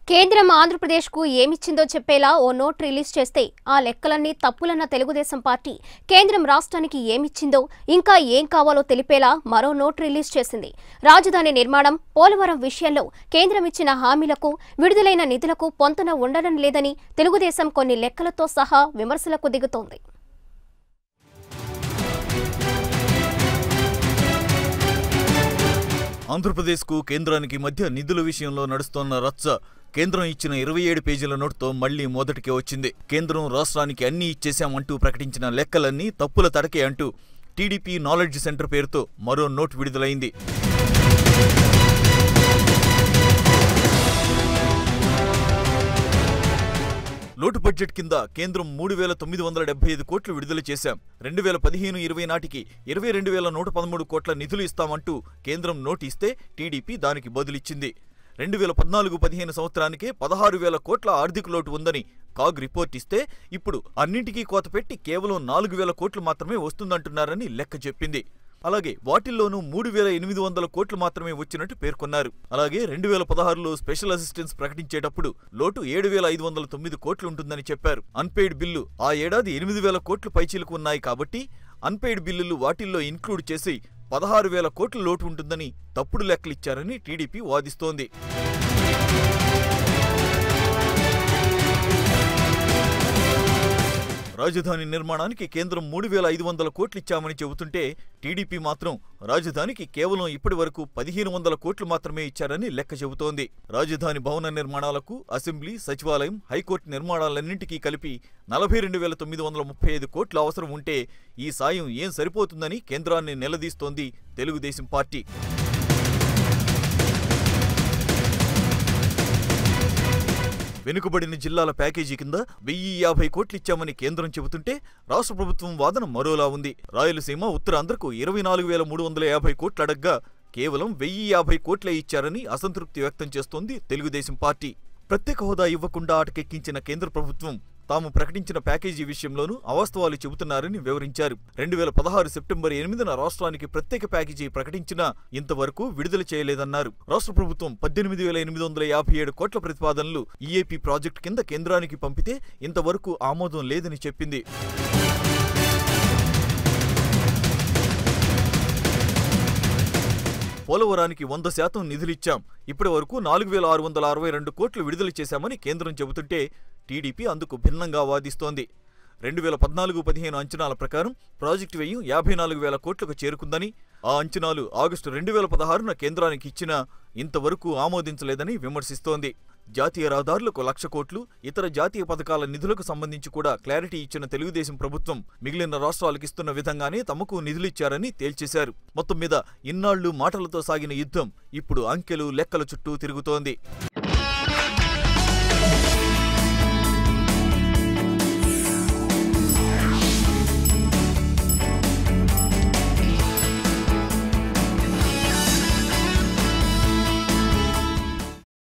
కేంద్రం ఆంధ్రప్రదేశ్కు ఏమిచ్చిందో చెప్పేలా ఓ note release చేస్తే ఆ లెక్కలన్నీ తప్పులన్న తెలుగుదేశం పార్టీ కేంద్రం రాష్ట్రానికి ఏమిచ్చిందో ఇంకా ఏం కావాలో తెలిపేలా మరో నోట్ రిలీజ్ చేసింది రాజధాని నిర్మాణం పోలవరం విషయంలో కేంద్రం ఇచ్చిన హామీలకు విడుదలైన నిధులకు పొంతన ఉండడం లేదని తెలుగుదేశం కొన్ని లెక్కలతో సహా విమర్శలకు దిగుతోంది ఆంధ్రప్రదేశ్కు కేంద్రానికి మధ్య నిధుల విషయంలో నడుస్తోన్న రచ్చ కేంద్రం ఇచ్చిన ఇరవై ఏడు పేజీల నోటుతో మళ్లీ మొదటికి వచ్చింది కేంద్రం రాష్ట్రానికి అన్ని ఇచ్చేశామంటూ ప్రకటించిన లెక్కలన్నీ తప్పుల తడకే అంటూ టీడీపీ నాలెడ్జ్ సెంటర్ పేరుతో మరో నోట్ విడుదలైంది లోటు బడ్జెట్ కింద కేంద్రం మూడు వేల తొమ్మిది వందల డెబ్బై ఐదు కోట్లు విడుదల చేశాం రెండు వేల పదిహేను ఇరవై నాటికి ఇరవై రెండు వేల నూట పదమూడు కోట్ల నిధులు ఇస్తామంటూ కేంద్రం నోటు ఇస్తే టీడీపీ దానికి బదులిచ్చింది రెండు వేల పద్నాలుగు పదిహేను సంవత్సరానికే పదహారు వేల కోట్ల ఆర్థిక లోటు ఉందని కాగ్ రిపోర్ట్ ఇస్తే ఇప్పుడు అన్నింటికీ కోత పెట్టి కేవలం నాలుగు వేల కోట్లు మాత్రమే వస్తుందంటున్నారని లెక్క చెప్పింది అలాగే వాటిల్లోనూ మూడు వేల ఎనిమిది వందల కోట్లు మాత్రమే వచ్చినట్టు పేర్కొన్నారు అలాగే రెండు వేల పదహారులో స్పెషల్ అసిస్టెన్స్ ప్రకటించేటప్పుడు లోటు ఏడు వేల ఐదు వందల తొమ్మిది కోట్లు ఉంటుందని చెప్పారు అన్పెయిడ్ బిల్లు ఆ ఏడాది ఎనిమిది వేల కోట్లు పైచీలకు ఉన్నాయి కాబట్టి అన్పెయిడ్ బిల్లులు వాటిల్లో ఇన్క్లూడ్ చేసి పదహారు వేల కోట్ల లోటు ఉంటుందని తప్పుడు లెక్కలిచ్చారని టీడీపీ వాదిస్తోంది రాజధాని నిర్మాణానికి కేంద్రం మూడు వేల ఐదు వందల కోట్లు ఇచ్చామని చెబుతుంటే టీడీపీ మాత్రం రాజధానికి కేవలం ఇప్పటి వరకు పదిహేను వందల కోట్లు మాత్రమే ఇచ్చారని లెక్క చెబుతోంది రాజధాని భవన నిర్మాణాలకు అసెంబ్లీ సచివాలయం హైకోర్టు నిర్మాణాలన్నింటికీ కలిపి నలభై రెండు వేల తొమ్మిది వందల ముప్పై ఐదు కోట్ల అవసరం ఉంటే ఈ సాయం ఏం సరిపోతుందని కేంద్రాన్ని నిలదీస్తోంది తెలుగుదేశం పార్టీ వెనుకబడిన జిల్లాల ప్యాకేజీ కింద వెయ్యి యాభై కోట్లు ఇచ్చామని కేంద్రం చెబుతుంటే రాష్ట్ర ప్రభుత్వం వాదన మరోలా ఉంది రాయలసీమ ఉత్తరాంధ్రకు ఇరవై నాలుగు వేల మూడు వందల యాభై కోట్లు అడగ్గా కేవలం వెయ్యి యాభై కోట్లే ఇచ్చారని అసంతృప్తి వ్యక్తం చేస్తోంది తెలుగుదేశం పార్టీ ప్రత్యేక హోదా ఇవ్వకుండా అటకెక్కించిన కేంద్ర ప్రభుత్వం తాము ప్రకటించిన ప్యాకేజీ విషయంలోనూ అవాస్తవాలు చెబుతున్నారని వివరించారు రెండు వేల పదహారు సెప్టెంబర్ ఎనిమిదిన రాష్ట్రానికి ప్రత్యేక ప్యాకేజీ ప్రకటించినా ఇంతవరకు విడుదల చేయలేదన్నారు రాష్ట్ర ప్రభుత్వం పద్దెనిమిది వేల ఎనిమిది వందల యాభై ఏడు కోట్ల ప్రతిపాదనలు ఈఏపీ ప్రాజెక్టు కింద కేంద్రానికి పంపితే ఇంతవరకు ఆమోదం లేదని చెప్పింది పోలవరానికి వంద శాతం నిధులిచ్చాం ఇప్పటి వరకు నాలుగు వేల ఆరు వందల అరవై రెండు కోట్లు విడుదల చేశామని కేంద్రం చెబుతుంటే టీడీపీ అందుకు భిన్నంగా వాదిస్తోంది రెండు వేల పద్నాలుగు పదిహేను అంచనాల ప్రకారం ప్రాజెక్టు వ్యయం యాభై నాలుగు వేల కోట్లకు చేరుకుందని ఆ అంచనాలు ఆగస్టు రెండు వేల పదహారున కేంద్రానికి ఇచ్చినా ఇంతవరకు ఆమోదించలేదని విమర్శిస్తోంది జాతీయ రహదారులకు లక్ష కోట్లు ఇతర జాతీయ పథకాల నిధులకు సంబంధించి కూడా క్లారిటీ ఇచ్చిన తెలుగుదేశం ప్రభుత్వం మిగిలిన రాష్ట్రాలకు ఇస్తున్న విధంగానే తమకు నిధులిచ్చారని తేల్చేశారు మొత్తం మీద ఇన్నాళ్లు మాటలతో సాగిన యుద్ధం ఇప్పుడు అంకెలు లెక్కల చుట్టూ తిరుగుతోంది